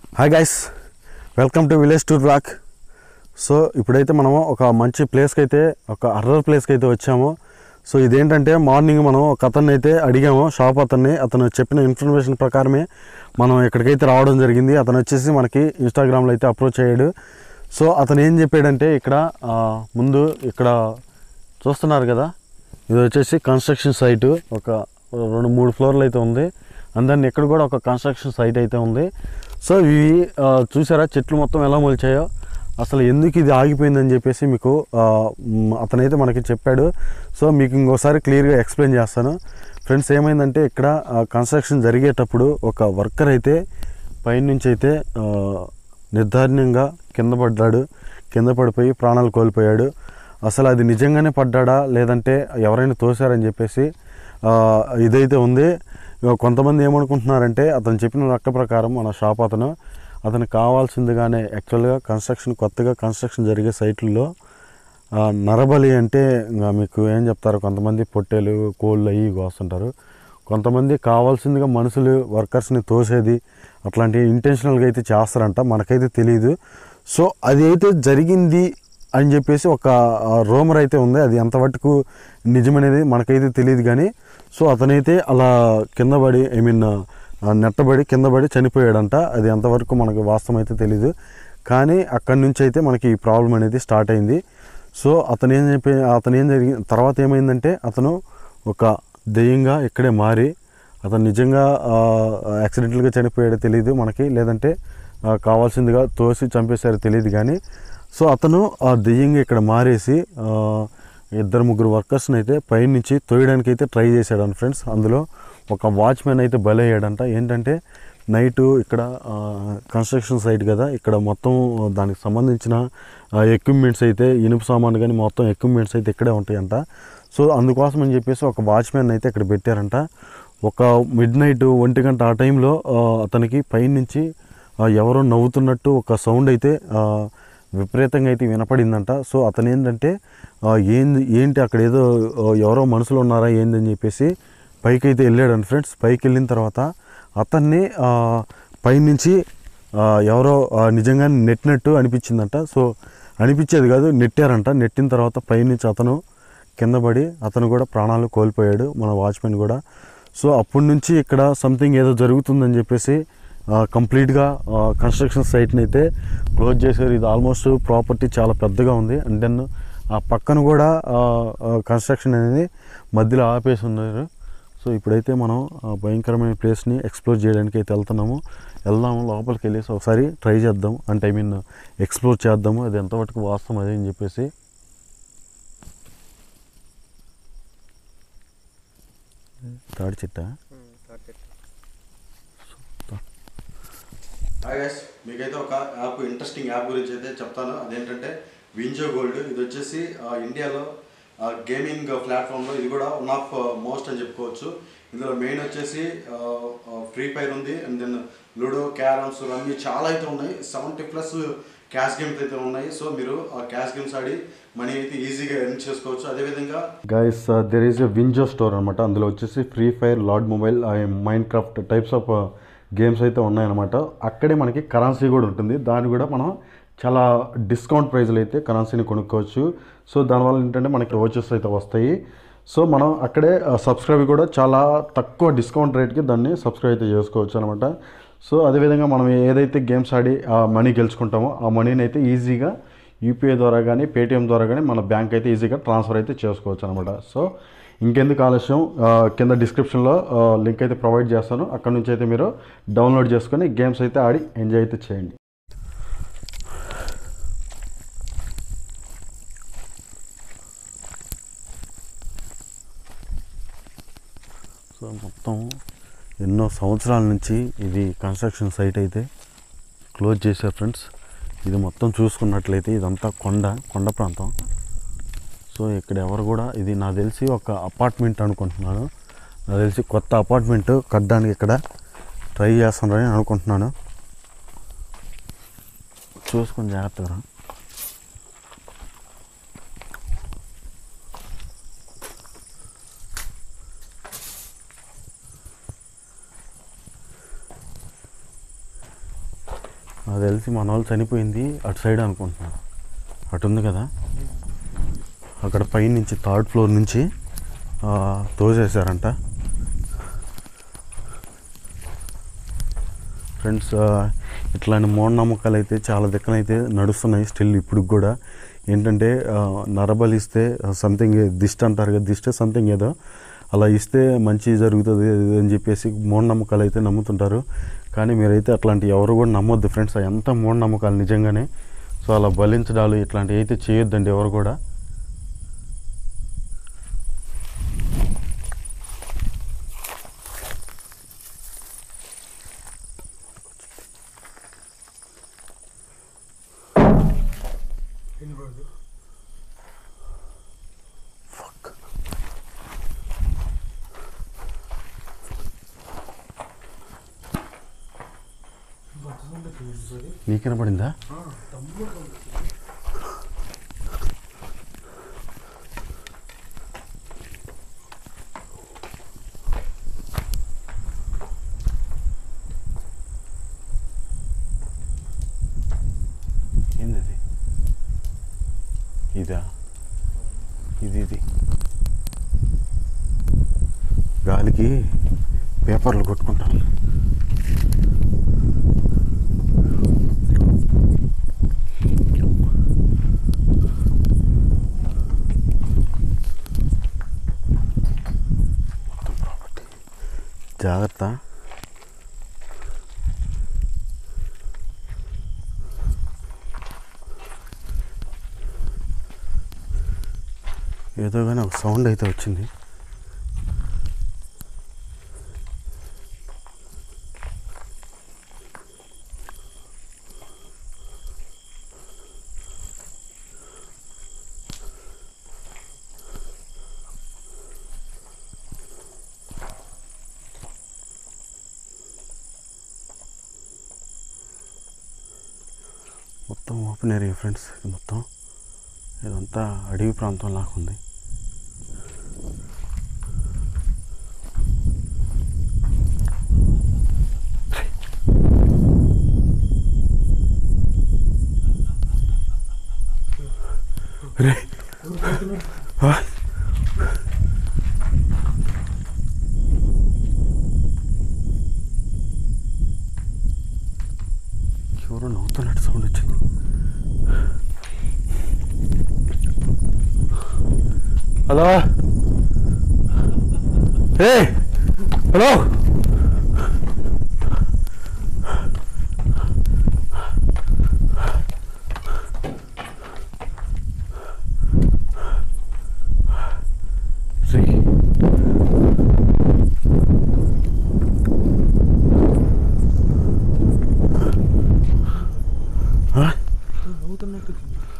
Hi guys welcome to village tour vlog so ఇప్పుడైతే మనం ఒక మంచి ప్లేస్కి అయితే ఒక అర్రర్ ప్లేస్కి అయితే వచ్చాము సో ఇదేంటంటే మార్నింగ్ మనం ఒక అతన్ని అయితే అడిగాము షాప్ అతన్ని అతను చెప్పిన ఇన్ఫర్మేషన్ ప్రకారమే మనం ఇక్కడికైతే రావడం జరిగింది అతను వచ్చేసి మనకి ఇన్స్టాగ్రామ్లో అయితే అప్రోచ్ అయ్యాడు సో అతను ఏం చెప్పాడంటే ఇక్కడ ఆ, ముందు ఇక్కడ చూస్తున్నారు కదా ఇది వచ్చేసి కన్స్ట్రక్షన్ సైటు ఒక రెండు మూడు ఫ్లోర్లు అయితే ఉంది అందరిని ఇక్కడ కూడా ఒక కన్స్ట్రక్షన్ సైట్ అయితే ఉంది సో ఇవి ఆ, చూసారా చెట్లు మొత్తం ఎలా మొలిచాయో అసలు ఎందుకు ఇది ఆగిపోయిందని చెప్పేసి మీకు ఆ, మ్, అతనైతే మనకి చెప్పాడు సో మీకు ఇంకోసారి క్లియర్గా ఎక్స్ప్లెయిన్ చేస్తాను ఫ్రెండ్స్ ఏమైందంటే ఇక్కడ కన్స్ట్రక్షన్ జరిగేటప్పుడు ఒక వర్కర్ అయితే పైనుంచి అయితే ఆ, నిర్దారణ్యంగా కింద పడ్డాడు కింద పడిపోయి ప్రాణాలు కోల్పోయాడు అసలు అది నిజంగానే పడ్డాడా లేదంటే ఎవరైనా తోశారని చెప్పేసి ఆ, ఇదైతే ఉంది ఇక కొంతమంది ఏమనుకుంటున్నారంటే అతను చెప్పిన లెక్క ప్రకారం మన షాప్ అతను అతనికి కావాల్సిందిగానే యాక్చువల్గా కన్స్ట్రక్షన్ కొత్తగా కన్స్ట్రక్షన్ జరిగే సైట్లలో ఆ, నరబలి అంటే ఇంకా మీకు ఏం చెప్తారు కొంతమంది పొట్టేలు కోళ్ళు అవి కోస్తుంటారు కొంతమంది కావాల్సిందిగా మనుషులు వర్కర్స్ని తోసేది అట్లాంటి ఇంటెన్షనల్గా అయితే చేస్తారంట మనకైతే తెలియదు సో అది అయితే జరిగింది అని చెప్పేసి ఒక రోమర్ అయితే ఉంది అది ఎంతవరకు నిజమనేది మనకైతే తెలియదు కానీ సో అతనైతే అలా కింద పడి ఐ మీన్ నెట్టబడి కింద పడి చనిపోయాడంట అది ఎంతవరకు మనకు వాస్తవం అయితే తెలియదు కానీ అక్కడి నుంచి అయితే మనకి ఈ ప్రాబ్లం అనేది స్టార్ట్ అయింది సో అతను ఏం చెప్పి అతను ఏం జరిగి తర్వాత ఏమైందంటే అతను ఒక దెయ్యంగా ఇక్కడే మారి అతను నిజంగా యాక్సిడెంటల్గా చనిపోయాడో తెలియదు మనకి లేదంటే ఆ, కావాల్సిందిగా తోసి చంపేశారో తెలియదు కానీ సో అతను ఆ దెయ్యంగా ఇక్కడ మారేసి ఆ, ఇద్దరు ముగ్గురు వర్కర్స్ని అయితే పైనుంచి తోయడానికి అయితే ట్రై చేశాడు ఫ్రెండ్స్ అందులో ఒక వాచ్మెన్ అయితే బలయ్యాడంట ఏంటంటే నైటు ఇక్కడ కన్స్ట్రక్షన్ సైట్ కదా ఇక్కడ మొత్తం దానికి సంబంధించిన ఎక్విప్మెంట్స్ అయితే ఇనుప సామాన్లు కానీ మొత్తం ఎక్విప్మెంట్స్ అయితే ఇక్కడే ఉంటాయంట సో అందుకోసం అని చెప్పేసి ఒక వాచ్మెన్ అయితే ఇక్కడ పెట్టారంట ఒక మిడ్ నైట్ ఒంటి గంట ఆ టైంలో ఆ, అతనికి పైనుంచి ఆ, ఎవరో నవ్వుతున్నట్టు ఒక సౌండ్ అయితే ఆ, విపరీతంగా అయితే వినపడిందంట సో అతను ఏంటంటే ఆ, ఏంది ఏంటి అక్కడ ఏదో ఆ, ఎవరో మనుషులు ఉన్నారా ఏందని చెప్పేసి పైకి అయితే వెళ్ళాడు ఫ్రెండ్స్ పైకి వెళ్ళిన తర్వాత అతన్ని ఆ, పైనుంచి ఆ, ఎవరో ఆ, నిజంగా నెట్టినట్టు అనిపించిందంట సో అనిపించేది కాదు నెట్టారంట నెట్టిన తర్వాత పైనుంచి అతను కింద పడి అతను కూడా ప్రాణాలు కోల్పోయాడు మన వాచ్మెన్ కూడా సో అప్పటి నుంచి ఇక్కడ సంథింగ్ ఏదో జరుగుతుందని చెప్పేసి కంప్లీట్గా కన్స్ట్రక్షన్ సైట్ని అయితే క్లోజ్ చేశారు ఇది ఆల్మోస్ట్ ప్రాపర్టీ చాలా పెద్దగా ఉంది అండ్ దెన్ ఆ పక్కన కూడా కన్స్ట్రక్షన్ అనేది మధ్యలో ఆపేసి ఉన్నారు సో ఇప్పుడైతే మనం ఆ భయంకరమైన ప్లేస్ని ఎక్స్ప్లోర్ చేయడానికి అయితే వెళ్తున్నాము వెళ్దాము లోపలికి వెళ్ళేసి ఒకసారి ట్రై చేద్దాం అంటే ఐ మీన్ ఎక్స్ప్లోర్ చేద్దాము అది ఎంతవరకు వాస్తవం అదే అని చెప్పేసి తాడి చెట్ట హాయ్ గైస్ మీకైతే ఒక యాప్ ఇంట్రెస్టింగ్ యాప్ గురించి అయితే చెప్తాను అదేంటంటే వింజో గోల్డ్ ఇది వచ్చేసి ఆ, ఇండియాలో గేమింగ్ ప్లాట్ఫామ్లో ఇది కూడా వన్ ఆఫ్ మోస్ట్ అని చెప్పుకోవచ్చు ఇందులో మెయిన్ వచ్చేసి ఫ్రీ ఫైర్ ఉంది అండ్ దెన్ లూడో క్యారమ్స్ అన్నీ చాలా అయితే ఉన్నాయి సెవెంటీ ప్లస్ క్యాష్ గేమ్స్ అయితే ఉన్నాయి సో మీరు ఆ క్యాష్ గేమ్స్ ఆడి మనీ అయితే ఈజీగా ఎర్న్ చేసుకోవచ్చు అదేవిధంగా guys there is a WinZO store అనమాట అందులో వచ్చేసి free fire lord mobile minecraft types of games అయితే ఉన్నాయన్నమాట అక్కడే మనకి కరెన్సీ కూడా ఉంటుంది దాన్ని కూడా మనం చాలా డిస్కౌంట్ ప్రైజ్లో అయితే కరెన్సీని కొనుక్కోవచ్చు సో దానివల్ల ఏంటంటే మనకి ఓచెస్ అయితే వస్తాయి సో మనం అక్కడే సబ్స్క్రైబ్ కూడా చాలా తక్కువ డిస్కౌంట్ రేట్కి దాన్ని సబ్స్క్రైబ్ అయితే చేసుకోవచ్చు అనమాట సో అదేవిధంగా మనం ఏదైతే గేమ్స్ ఆడి ఆ మనీ గెలుచుకుంటామో ఆ మనీని అయితే ఈజీగా యూపీఐ ద్వారా కానీ పేటిఎం ద్వారా కానీ మన బ్యాంక్ అయితే ఈజీగా ట్రాన్స్ఫర్ అయితే చేసుకోవచ్చు అనమాట సో ఇంకెందుకు ఆలస్యం ఆ, కింద డిస్క్రిప్షన్లో లింక్ అయితే ప్రొవైడ్ చేస్తాను అక్కడ నుంచి అయితే మీరు డౌన్లోడ్ చేసుకొని గేమ్స్ అయితే ఆడి ఎంజాయ్ అయితే చేయండి సో మొత్తం ఎన్నో సంవత్సరాల నుంచి ఇది కన్స్ట్రక్షన్ సైట్ అయితే క్లోజ్ చేశారు ఫ్రెండ్స్ ఇది మొత్తం చూసుకున్నట్లయితే ఇదంతా కొండ కొండ ప్రాంతం సో ఇక్కడ ఎవరు కూడా ఇది నాకు తెలిసి ఒక అపార్ట్మెంట్ అనుకుంటున్నాను నాకు తెలిసి కొత్త అపార్ట్మెంట్ కట్టడానికి ఇక్కడ ట్రై చేస్తున్నారని అనుకుంటున్నాను చూసుకొని జాగ్రత్తగా రా. అది తెలిసి మన వాళ్ళు చనిపోయింది అటు సైడ్ అనుకుంటున్నాను అటు ఉంది కదా అక్కడ పైనుంచి థర్డ్ ఫ్లోర్ నుంచి ఆ, తోసేశారంట ఫ్రెండ్స్ ఆ, ఇట్లాంటి మూఢనమ్మకాలు అయితే చాలా దిక్కనైతే నడుస్తున్నాయి స్టిల్ ఇప్పుడు కూడా ఏంటంటే ఆ, నరబలిస్తే సంథింగ్ దిష్టి అంటారు కదా దిష్టి సంథింగ్ ఏదో అలా ఇస్తే మంచి జరుగుతుంది అది అని చెప్పేసి మూఢనమ్మకాలు అయితే నమ్ముతుంటారు కానీ మీరైతే అట్లాంటి ఎవరు కూడా నమ్మొద్దు ఫ్రెండ్స్ ఎంత మూఢనమ్మకాలు నిజంగానే సో అలా బలించడాలు ఇట్లాంటివి అయితే చేయొద్దండి ఎవరు కూడా నీకు వినపడిందా ఏంది అది ఇదా ఇది ఇది గాలికి పేపర్లు కొట్టుకుంటాను మొత్తం ప్రాపర్టీ జాగ్రత్త ఏదో కానీ ఒక సౌండ్ అయితే వచ్చింది మొత్తం ఓపెన్ ఏరియా ఫ్రెండ్స్ ఇది మొత్తం ఇదంతా అడవి ప్రాంతం లాగా ఉంది రే ఆ. ఎవరో నవ్వుతున్నట్టు సౌండ్ వచ్చింది హలో ఏ హలో రే ఆ? నవ్వుతున్నట్టు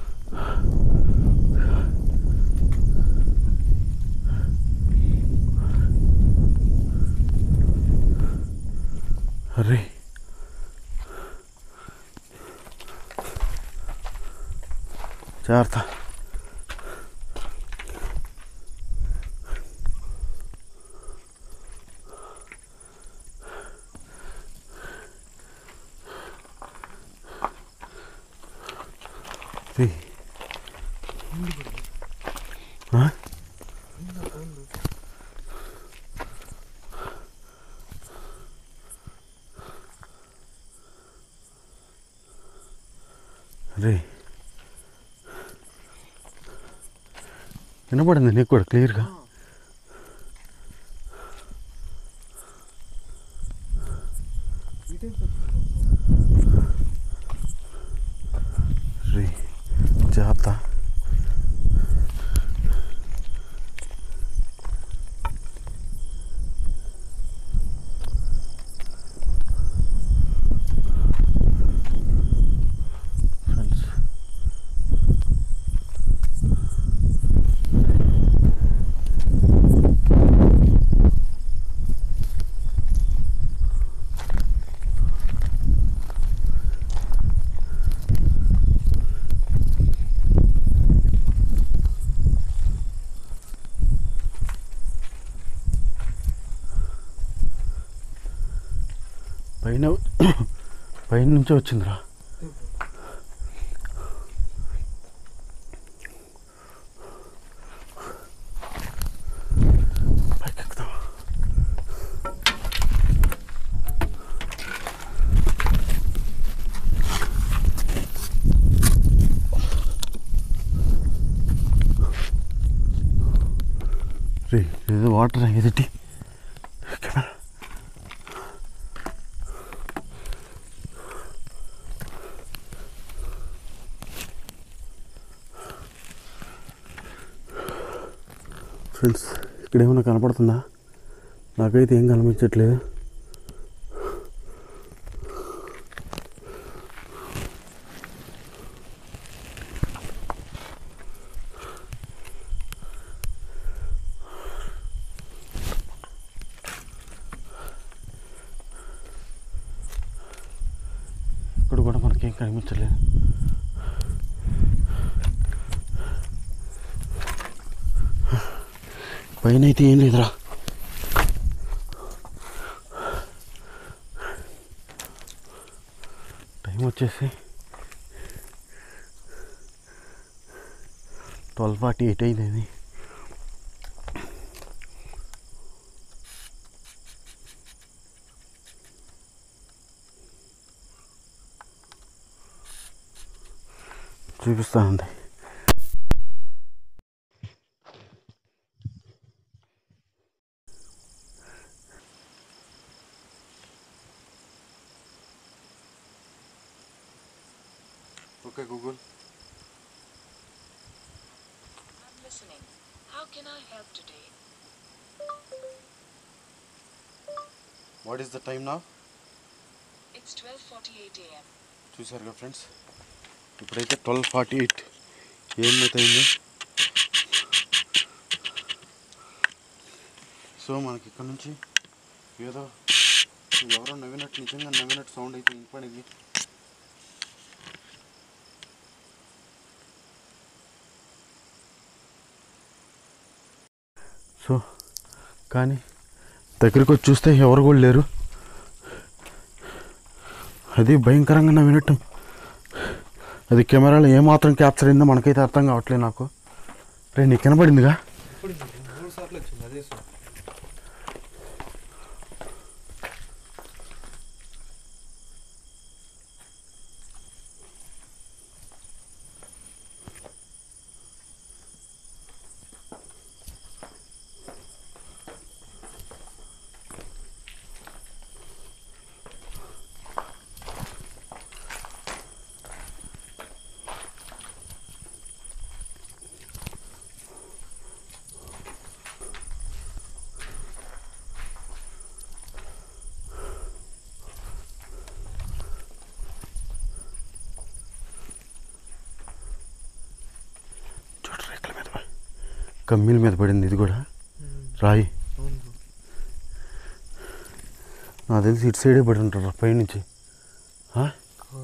అరే జాగ్రత్త రేయ్. ఆ? రే వినపడింది నీకు కూడా క్లియర్గా రే జాగ్రత్త ఫ్రెండ్స్ పైన పైన నుంచే వచ్చిందిరా రే ఏదో వాటర్ ఎదిటి కెమెరా ఫ్రెండ్స్ ఇక్కడ ఏమైనా కనపడుతుందా నాకైతే ఏం కనిపించట్లేదు ఇక్కడ కూడా మనకేం కనిపించలేదు పైన అయితే ఏం లేదురా టైం వచ్చేసి ట్వెల్వ్ ఫార్టీ ఎయిట్ అయింది చూపిస్తా ఉంది okay Google I'm listening. How can I help today? What is the time నా It's 12:48 a.m. చూసారుగా ఫ్రెండ్స్ ఇప్పుడైతే ట్వెల్వ్ ఫార్టీ ఎయిట్ ఏమైతే సో మనకి ఇక్కడ నుంచి ఏదో ఎవరో నవ్వినట్టు నిజంగా నవ్వినట్టు సౌండ్ అయితే వినపడింది సో కానీ దగ్గరికి వచ్చి చూస్తే ఎవరు కూడా లేరు అది భయంకరంగా నవ్వినట్టు అది కెమెరాలో ఏమాత్రం క్యాప్చర్ అయిందో మనకైతే అర్థం కావట్లేదు నాకు రే నీకు కనపడిందిగా ఇప్పుడు మూడు సార్లు వచ్చింది అదే సార్ చూడు రేకుల మీద పడి- కమ్మీల మీద పడింది ఇది కూడా రాయి అవును బ్రో. నాకు తెలిసి ఇటు సైడే పడి ఉంటారు పైనుంచి ఆ? ఆ,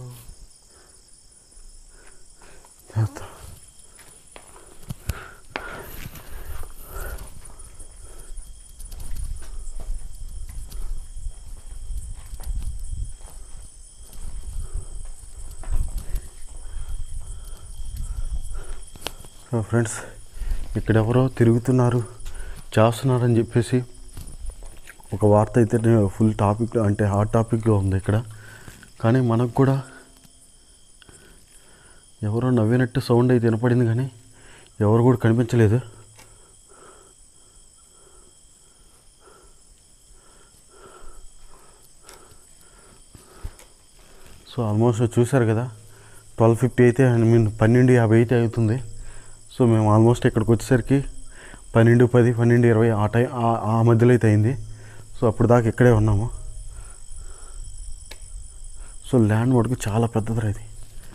జాగ్రత్త. సో ఫ్రెండ్స్ ఇక్కడెవరో తిరుగుతున్నారు చేస్తున్నారని చెప్పేసి ఒక వార్త అయితే ఫుల్ టాపిక్ అంటే హాట్ టాపిక్గా ఉంది ఇక్కడ కానీ మనకు కూడా ఎవరో నవ్వినట్టు సౌండ్ అయితే వినపడింది కానీ ఎవరు కూడా కనిపించలేదు సో ఆల్మోస్ట్ చూశారు కదా ట్వెల్వ్ ఫిఫ్టీ అయితే ఐ మీన్ పన్నెండు యాభై అయితే అవుతుంది సో మేము ఆల్మోస్ట్ ఇక్కడికి వచ్చేసరికి పన్నెండు పది పన్నెండు ఇరవై ఆ టైం ఆ- ఆ మధ్యలో అయితే అయింది సో అప్పుడు దాకా ఇక్కడే ఉన్నాము సో ల్యాండ్ మటుకు చాలా పెద్దదిరా ఇది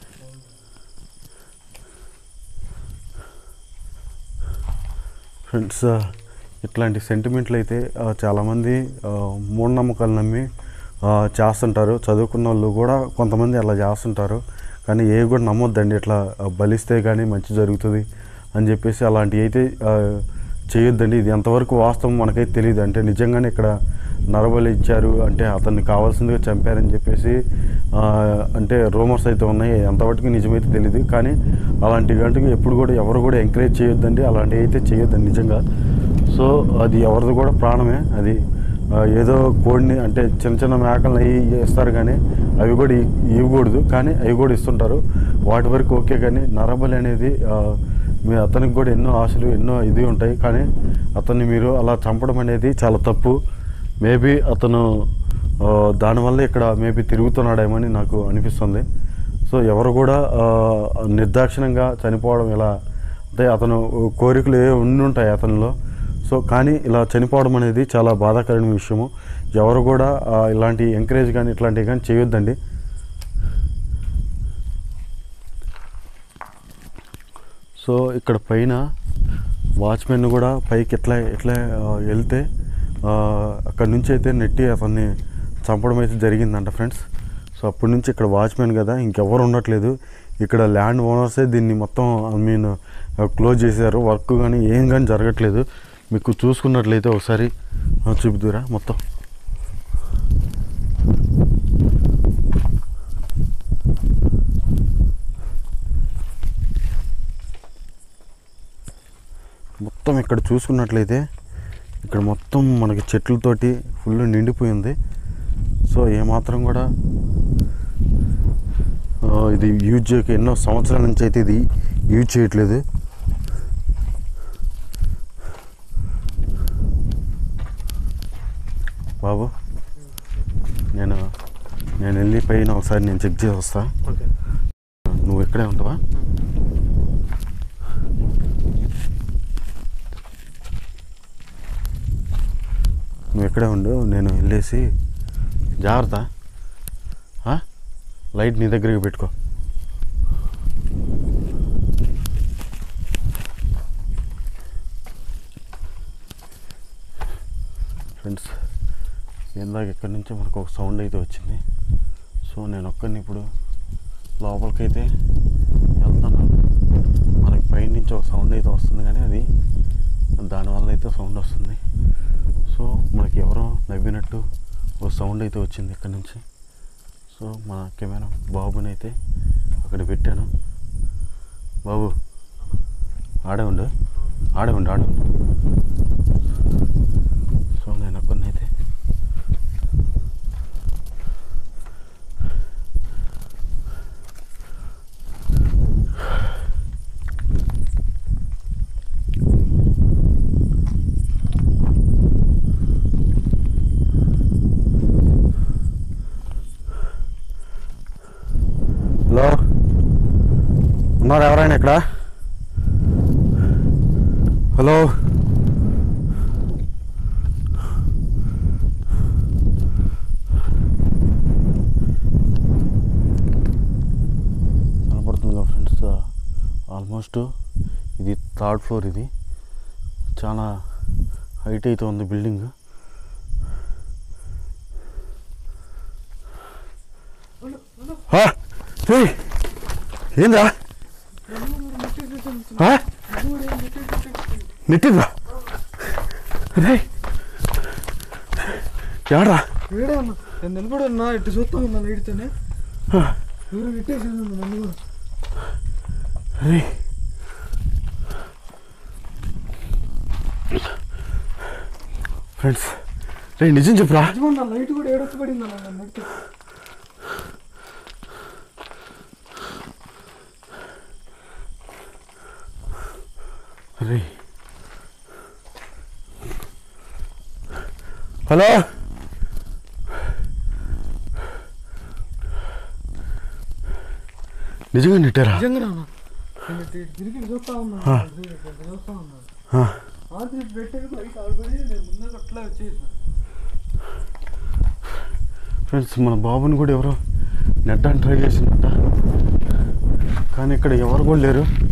ఫ్రెండ్స్ ఇట్లాంటి సెంటిమెంట్లు అయితే ఆ, చాలామంది ఆ, మూఢనమ్మకాలు నమ్మి ఆ, చేస్తుంటారు చదువుకున్న వాళ్ళు కూడా కొంతమంది అలా చేస్తుంటారు కానీ ఏ కూడా నమ్మొద్దండి ఇట్లా ఆ, బలిస్తే కానీ మంచి జరుగుతుంది అని చెప్పేసి అలాంటివి అయితే ఆ, చేయొద్దండి ఇది ఎంతవరకు వాస్తవం మనకైతే తెలియదు అంటే నిజంగానే ఇక్కడ నరబలి ఇచ్చారు అంటే అతన్ని కావాల్సిందిగా చంపారని చెప్పేసి ఆ, అంటే రూమర్స్ అయితే ఉన్నాయి ఎంతవరకు నిజమైతే తెలియదు కానీ అలాంటి గంటకు ఎప్పుడు కూడా ఎవరు కూడా ఎంకరేజ్ చేయొద్దండి అలాంటివి అయితే చేయొద్దండి నిజంగా సో అది ఎవరిది కూడా ప్రాణమే అది ఆ, ఏదో కోడిని అంటే చిన్న చిన్న మేకలను అవి ఇస్తారు కానీ అవి కూడా ఇ- ఇవ్వకూడదు కానీ అవి కూడా ఇస్తుంటారు వాటి వరకు ఓకే కానీ నరబలి అనేది ఆ, మీ అతనికి కూడా ఎన్నో ఆశలు ఎన్నో ఇది ఉంటాయి కానీ అతన్ని మీరు అలా చంపడం అనేది చాలా తప్పు మేబీ అతను ఆ, దానివల్ల ఇక్కడ మేబీ తిరుగుతున్నాడేమని నాకు అనిపిస్తుంది సో ఎవరు కూడా ఆ, నిర్దాక్షిణంగా చనిపోవడం ఎలా అంటే అతను కోరికలు ఏ ఉండి ఉంటాయి అతనిలో సో కానీ ఇలా చనిపోవడం అనేది చాలా బాధాకరమైన విషయము ఎవరు కూడా ఆ, ఇలాంటి ఎంకరేజ్ కానీ ఇట్లాంటివి కానీ చేయొద్దండి సో ఇక్కడ పైన వాచ్మెన్ కూడా పైకి ఎట్లా ఎట్లా ఆ, వెళ్తే ఆ, అక్కడ నుంచి అయితే నెట్టి అతన్ని చంపడం అయితే జరిగిందంట ఫ్రెండ్స్ సో అప్పటి నుంచి ఇక్కడ వాచ్మెన్ కదా ఇంకెవరు ఉండట్లేదు ఇక్కడ ల్యాండ్ ఓనర్సే దీన్ని మొత్తం ఐ మీన్ క్లోజ్ చేశారు వర్క్ కానీ ఏం కానీ జరగట్లేదు మీకు చూసుకున్నట్లయితే ఒకసారి ఆ, చూపుదురా మొత్తం మొత్తం ఇక్కడ చూసుకున్నట్లయితే ఇక్కడ మొత్తం మనకి చెట్లతోటి ఫుల్ నిండిపోయింది సో ఏమాత్రం కూడా ఆ, ఇది యూజ్ చేయక ఎన్నో సంవత్సరాల నుంచి అయితే ఇది యూజ్ చేయట్లేదు బాబు నేను నేను వెళ్ళి పైన ఒకసారి నేను చెక్ చేసి వస్తా ఓకే నువ్వు ఇక్కడే ఉంటావా నువ్వు ఇక్కడే ఉండు నేను వెళ్ళేసి జాగ్రత్త ఆ? లైట్ నీ దగ్గరికి పెట్టుకో ఫ్రెండ్స్ ఇందాక ఇక్కడి నుంచి మనకు ఒక సౌండ్ అయితే వచ్చింది సో నేను ఒక్కడిని ఇప్పుడు లోపలికైతే వెళ్తున్నాను మనకి పైన నుంచి ఒక సౌండ్ అయితే వస్తుంది కానీ అది దానివల్ల అయితే సౌండ్ వస్తుంది సో మనకి ఎవరో నవ్వినట్టు ఒక సౌండ్ అయితే వచ్చింది ఇక్కడ నుంచి సో మన కెమెరా బాబుని అయితే అక్కడ పెట్టాను బాబు ఆడే ఉండు ఆడే ఉండు ఆడే ఉండు సో నేను అక్కడనైతే హలో ఉన్నారు ఎవరైనా ఇక్కడ హలో కనపడుతుందిగా ఫ్రెండ్స్ ఆల్మోస్ట్ ఇది థర్డ్ ఫ్లోర్ ఇది చాలా హైట్ అయితే ఉంది బిల్డింగ్ హా, ఏయ్, ఏందా హా? నెట్టిందా రే ఏడా వేడే అన్న నేను నిలబడి ఉన్నా ఇటు చూస్తా ఉన్నా లైట్తోనే ఎవరు పెట్టేసి నన్ను కూడా రే ఫ్రెండ్స్ రే నిజం చెప్పురా నిజమా నా లైట్ కూడా ఏడొచ్చి పడింది అన్న నన్ను నెట్టి రే హలో నిజంగా నెట్టారా నిజంగా అన్న నేను ఇటు తిరిగి చూస్తా ఉన్నా ఆ. ఇటు ఇటు చూస్తా ఉన్నా ఆ, ఆది పెట్టేది లైట్ ఆడిపోయి నేను ముందుకు అట్లా వచ్చేసిన ఫ్రెండ్స్ మన బాబుని కూడా ఎవరో నెట్టని ట్రై చేసిందంట కానీ ఇక్కడ ఎవరు కూడా లేరు